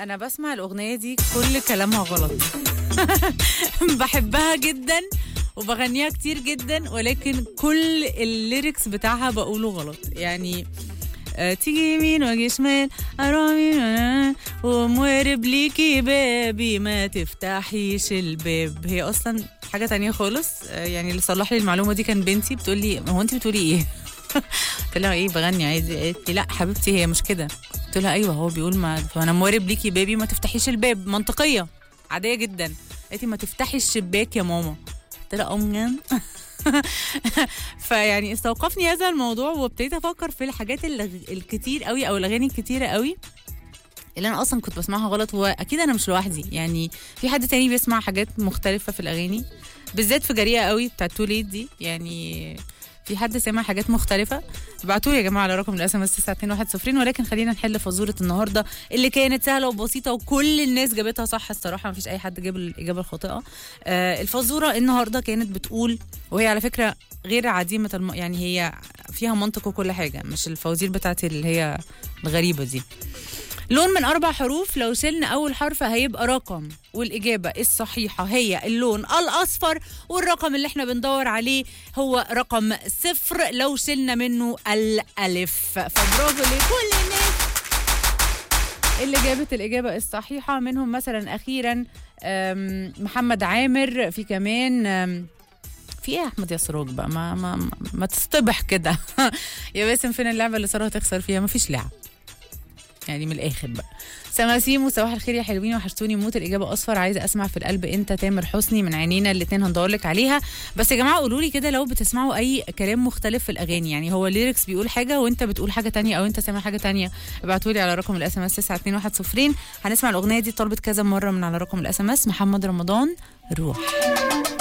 انا انا بسمع الاغنيه دي كل كلامها غلط بحبها جدا وبغنيها كتير جدا ولكن كل الليركس بتاعها بقوله غلط يعني آه، تيجي يمين واجي شمال ارامي وموارب ليكي بابي ما تفتحيش الباب هي اصلا حاجه تانية خالص آه، يعني اللي صلح لي المعلومه دي كان بنتي بتقول لي هو انت بتقولي ايه قلت لها ايه بغني عادي قالت لي لا حبيبتي هي مش كده قلت لها ايوه هو بيقول ما فانا موارب ليكي بابي ما تفتحيش الباب منطقيه عاديه جدا قالت لي ما تفتحي الشباك يا ماما قلت لها ام فيعني استوقفني هذا الموضوع وابتديت افكر في الحاجات الغ- الكتير قوي او الاغاني الكتيره قوي اللي انا اصلا كنت بسمعها غلط واكيد انا مش لوحدي يعني في حد تاني بيسمع حاجات مختلفه في الاغاني بالذات في جريئه قوي بتاعت توليد دي يعني في حد سامع حاجات مختلفه ابعتوا لي يا جماعه على رقم الاس ام اس 921 ولكن خلينا نحل فزوره النهارده اللي كانت سهله وبسيطه وكل الناس جابتها صح الصراحه ما فيش اي حد جاب الاجابه الخاطئه آه الفزوره النهارده كانت بتقول وهي على فكره غير عديمه الم... يعني هي فيها منطق وكل حاجه مش الفوازير بتاعت اللي هي الغريبه دي لون من أربع حروف لو شلنا أول حرف هيبقى رقم والإجابة الصحيحة هي اللون الأصفر والرقم اللي احنا بندور عليه هو رقم صفر لو شلنا منه الألف فبرافو لكل الناس اللي جابت الإجابة الصحيحة منهم مثلا أخيرا أم، محمد عامر في كمان أم، في ايه يا احمد يا سراج بقى ما ما ما, ما تصطبح كده يا باسم فين اللعبه اللي ساره هتخسر فيها ما فيش لعب يعني من الاخر بقى سماسيم وصباح الخير يا حلوين وحشتوني موت الاجابه اصفر عايزه اسمع في القلب انت تامر حسني من عينينا الاثنين هندور لك عليها بس يا جماعه قولوا لي كده لو بتسمعوا اي كلام مختلف في الاغاني يعني هو الليركس بيقول حاجه وانت بتقول حاجه تانية او انت سامع حاجه تانية ابعتوا لي على رقم الاس ام اس 921 هنسمع الاغنيه دي طلبت كذا مره من على رقم الاس ام اس محمد رمضان روح